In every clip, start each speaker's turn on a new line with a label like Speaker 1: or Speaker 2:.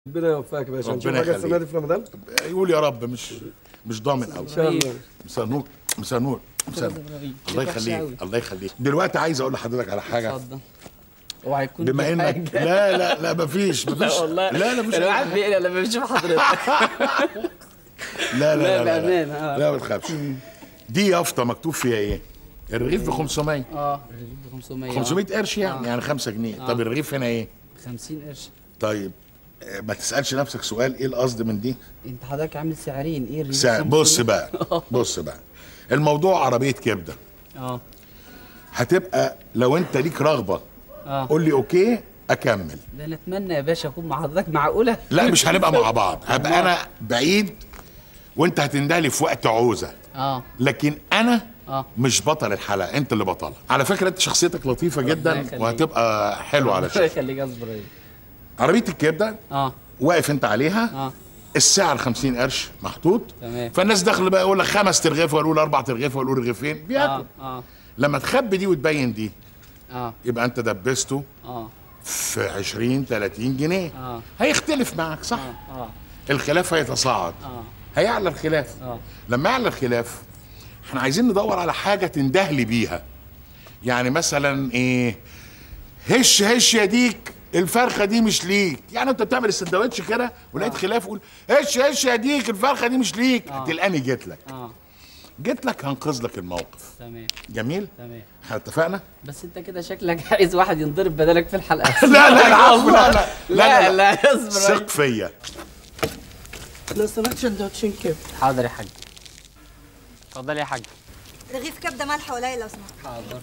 Speaker 1: ربنا يوفقك يا باشا
Speaker 2: ربنا
Speaker 1: نشوف حاجه
Speaker 2: يخليك.
Speaker 1: السنه دي في رمضان
Speaker 2: يقول يا رب مش مش ضامن قوي
Speaker 1: ان شاء الله
Speaker 2: مساء النور مساء النور مساء النور. الله يخليك الله يخليك دلوقتي عايز اقول لحضرتك على حاجه
Speaker 3: اتفضل اوعى يكون
Speaker 2: بما
Speaker 3: في
Speaker 2: انك
Speaker 3: حاجة.
Speaker 2: لا لا لا مفيش
Speaker 3: لا
Speaker 2: مفيش
Speaker 3: والله
Speaker 2: لا لا مفيش
Speaker 3: الواحد بيقلق لما بيشوف حضرتك
Speaker 2: لا لا لا
Speaker 3: لا،
Speaker 2: لا,
Speaker 3: بأمانة،
Speaker 2: لا,
Speaker 3: آه.
Speaker 2: لا ما تخافش دي يافطه مكتوب فيها ايه الرغيف ب 500
Speaker 3: اه الرغيف ب 500 آه.
Speaker 2: 500 قرش يعني يعني 5 جنيه طب الرغيف هنا ايه
Speaker 3: 50 قرش
Speaker 2: طيب آه، ما تسالش نفسك سؤال ايه القصد من دي
Speaker 3: انت حضرتك عامل سعرين ايه الرغيف
Speaker 2: سا-
Speaker 3: 500؟
Speaker 2: بص بقى بص بقى الموضوع عربيه كبده
Speaker 3: اه
Speaker 2: هتبقى لو انت ليك رغبه
Speaker 3: اه
Speaker 2: قول لي اوكي اكمل
Speaker 3: ده انا اتمنى يا باشا اكون مع حضرتك معقوله
Speaker 2: لا مش هنبقى مع بعض هبقى انا بعيد وانت هتندهلي في وقت عوزه
Speaker 3: اه
Speaker 2: لكن انا
Speaker 3: اه
Speaker 2: مش بطل الحلقه انت اللي بطلها على فكره انت شخصيتك لطيفه جدا
Speaker 3: يخليك.
Speaker 2: وهتبقى حلوه على
Speaker 3: الله
Speaker 2: شكل
Speaker 3: يخليك اصبر ايه
Speaker 2: عربيه الكبده
Speaker 3: اه
Speaker 2: واقف انت عليها
Speaker 3: اه
Speaker 2: السعر 50 قرش محطوط
Speaker 3: تمام.
Speaker 2: فالناس داخله بقى يقول لك خمس ترغيف ولا يقول اربع ترغيف ولا يقول رغيفين بياكل
Speaker 3: اه اه
Speaker 2: لما تخبي دي وتبين دي
Speaker 3: اه
Speaker 2: يبقى انت دبسته
Speaker 3: اه
Speaker 2: في 20 30 جنيه
Speaker 3: آه.
Speaker 2: هيختلف معك صح
Speaker 3: اه اه
Speaker 2: الخلاف هيتصاعد
Speaker 3: اه
Speaker 2: هيعلى الخلاف
Speaker 3: اه
Speaker 2: لما يعلى الخلاف احنا عايزين ندور على حاجه تندهلي بيها يعني مثلا ايه هش هش يا ديك الفرخه دي مش ليك يعني انت بتعمل السندوتش كده ولقيت خلاف يقول هش هش يا ديك الفرخه دي مش ليك هتلقاني جيت لك
Speaker 3: اه
Speaker 2: جيت لك هنقذ لك الموقف
Speaker 3: تمام
Speaker 2: جميل
Speaker 3: تمام
Speaker 2: احنا اتفقنا
Speaker 3: بس انت كده شكلك عايز واحد ينضرب بدلك في الحلقه
Speaker 2: لا لا العفو لا لا
Speaker 3: لا لا اصبر
Speaker 2: ثق فيا
Speaker 1: لو سمحت سندوتشين كبده
Speaker 3: حاضر يا حاج اتفضل يا حاج
Speaker 4: رغيف كبده ملح قليل لو سمحت
Speaker 3: حاضر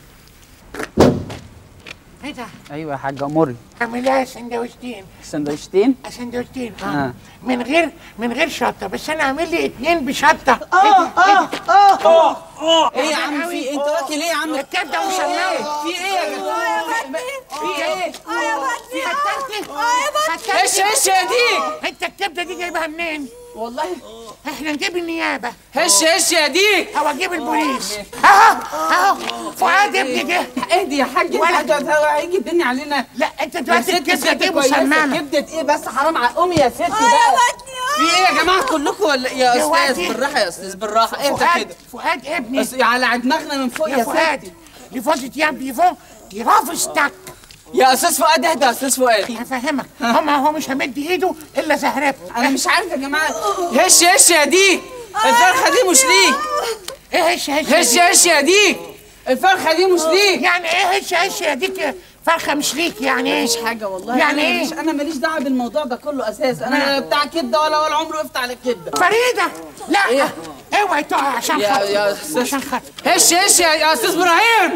Speaker 5: ايه ده؟
Speaker 3: ايوه يا حاج اموري
Speaker 5: اعمل لها سندوتشين
Speaker 3: سندوتشتين
Speaker 5: سندوتشين اه
Speaker 3: آه.
Speaker 5: من غير من غير شطه بس انا اعمل لي اتنين بشطه
Speaker 3: ايه يا عم في إيه؟ انت واكل ايه يا عم
Speaker 5: الكبده مسممه
Speaker 3: في ايه يا جدع في ايه
Speaker 4: اه يا بطني
Speaker 5: فتحتي
Speaker 4: اه يا بطني
Speaker 3: ايش ايش يا ديك
Speaker 5: انت الكبده دي جايبها منين؟
Speaker 3: والله
Speaker 5: احنا نجيب النيابه
Speaker 3: هش هش يا ديك
Speaker 5: او اجيب البوليس اهو اهو فؤاد ابني جه
Speaker 3: اهدي يا حاج
Speaker 5: ولا-
Speaker 3: انت هيجي الدنيا علينا
Speaker 5: لا انت
Speaker 3: يا
Speaker 5: دلوقتي
Speaker 3: ست
Speaker 5: الكبده
Speaker 3: ست
Speaker 5: دي
Speaker 3: كويسة.
Speaker 5: مسممه
Speaker 3: كبدة ايه بس حرام على امي يا ستي
Speaker 4: اه يا
Speaker 3: بقى
Speaker 4: بطني
Speaker 3: في ايه يا جماعه كلكم ولا يا
Speaker 5: دلوقتي-
Speaker 3: استاذ بالراحه يا استاذ بالراحه اهدى
Speaker 5: فؤاد
Speaker 3: كده
Speaker 5: فؤاد ابني
Speaker 3: بس على دماغنا من فوق
Speaker 5: يا
Speaker 3: يا
Speaker 5: فؤاد
Speaker 3: ستي
Speaker 5: لفوزة يا بيفون يرافستك
Speaker 3: يا استاذ فؤاد اهدى يا استاذ فؤاد
Speaker 5: هفهمك هما هو مش همد ايده الا زهرته
Speaker 3: انا مش عارف يا جماعه هش هش يا ديك الفرخه دي مش ليك
Speaker 5: ايه هش هش
Speaker 3: هش هش يا ديك الفرخه دي مش ليك
Speaker 5: يعني ايه هش هش يا ديك فرخه مش ليك يعني ايه
Speaker 3: مش حاجه والله
Speaker 5: يعني
Speaker 3: أنا
Speaker 5: إيه؟
Speaker 3: ماليش انا ماليش دعوه بالموضوع ده كله اساسا انا لا بتاع كبده ولا ولا عمري وقفت على الكبده
Speaker 5: فريده لا
Speaker 3: إيه؟
Speaker 5: اوعي تقع عشان
Speaker 3: يا-
Speaker 5: خاطر
Speaker 3: يا أستاذ.
Speaker 5: عشان خاطر
Speaker 3: هش هش يا يا استاذ ابراهيم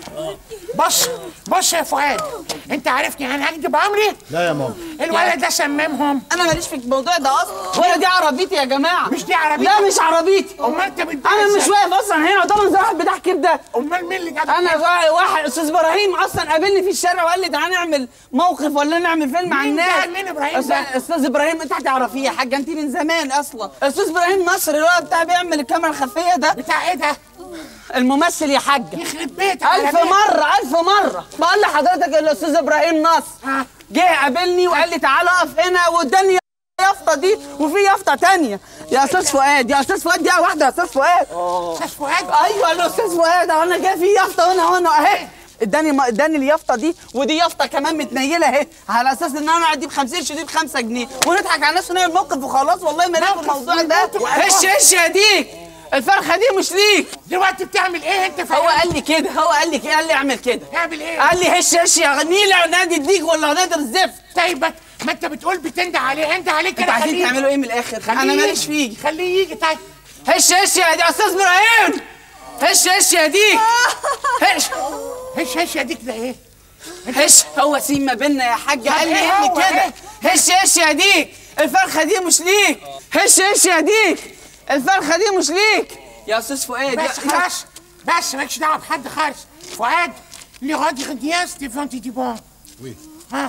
Speaker 5: بص بص يا فؤاد انت عارفني انا هكدب عمري
Speaker 2: لا يا ماما
Speaker 5: الولد ده سممهم
Speaker 3: انا ماليش في الموضوع ده اصلا ولا دي عربيتي يا جماعه
Speaker 5: مش دي عربيتك؟
Speaker 3: لا مش عربيتي
Speaker 5: امال انت بتبيع
Speaker 3: انا مش
Speaker 5: إزاي؟
Speaker 3: واقف اصلا هنا قدام واحد بتاع كبده
Speaker 5: امال مين اللي جابك
Speaker 3: انا وا- واحد استاذ ابراهيم اصلا قابلني في الشارع وقال لي تعالى نعمل موقف ولا نعمل فيلم عن
Speaker 5: مين ده؟
Speaker 3: الناس
Speaker 5: مين إبراهيم
Speaker 3: أستاذ-
Speaker 5: ده؟
Speaker 3: استاذ ابراهيم انت هتعرفيه يا حاجه انت من زمان اصلا استاذ ابراهيم نصر اللي هو بتاع بيعمل الكاميرا الخفيه ده
Speaker 5: بتاع ايه ده
Speaker 3: الممثل يا حاجه
Speaker 5: يخرب بيتك
Speaker 3: ألف
Speaker 5: على مين؟
Speaker 3: مرة ألف مرة بقول لحضرتك الأستاذ إبراهيم نصر
Speaker 5: ها.
Speaker 3: جه قابلني وقال لي تعالى اقف هنا واداني يافطة دي وفي يافطة تانية يا أستاذ فؤاد يا أستاذ فؤاد دي واحدة يا أستاذ فؤاد
Speaker 5: استاذ فؤاد
Speaker 3: أيوه الأستاذ فؤاد أنا جاي في يافطة هنا هنا أهي اداني ما- اداني اليافطه دي ودي يافطه كمان متنيله اهي على اساس ان انا دي ب 50 قرش ودي ب 5 جنيه ونضحك على الناس ونعمل موقف وخلاص والله ما ليك في
Speaker 5: موقف
Speaker 3: الموضوع ده
Speaker 5: وموقف.
Speaker 3: هش هش يا ديك الفرخه دي مش ليك
Speaker 5: دلوقتي بتعمل ايه انت
Speaker 3: هو
Speaker 5: فاهم
Speaker 3: قال لي كده هو قال لي كده قال لي اعمل كده
Speaker 5: تعمل ايه
Speaker 3: قال لي هش هش يا نيلة نادي الديك ولا نادي الزفت
Speaker 5: طيب ما- ما انت بتقول بتنده عليه انت عليك
Speaker 3: انتوا
Speaker 5: كده
Speaker 3: عايزين
Speaker 5: خليه
Speaker 3: تعملوا ايه من الاخر
Speaker 5: خليه
Speaker 3: انا
Speaker 5: يجي.
Speaker 3: ماليش فيه
Speaker 5: خليه يجي طيب
Speaker 3: هش هش يا دي استاذ ابراهيم هش هش يا ديك هش
Speaker 5: هش هش يا ديك ده ايه
Speaker 3: هش هو سيم ما بينا يا حاج قال لي
Speaker 5: ايه
Speaker 3: قال
Speaker 5: هو
Speaker 3: لي كده
Speaker 5: ايه؟
Speaker 3: هش هش يا ديك الفرخه دي مش ليك هش هش يا ديك الفرخه دي مش ليك يا استاذ فؤاد
Speaker 5: بس
Speaker 3: يا-
Speaker 5: خلاص بس مالكش دعوه بحد خالص فؤاد اللي غادي غديان ستيفان تي بون
Speaker 2: وي.
Speaker 5: ها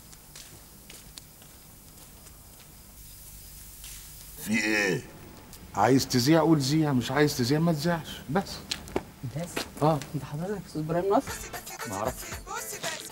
Speaker 6: في ايه؟
Speaker 2: عايز تذيع قول زيع مش عايز تذيع ما تذيعش بس
Speaker 3: بس
Speaker 2: اه
Speaker 3: انت حضرتك استاذ ابراهيم نصر
Speaker 2: ما اعرفش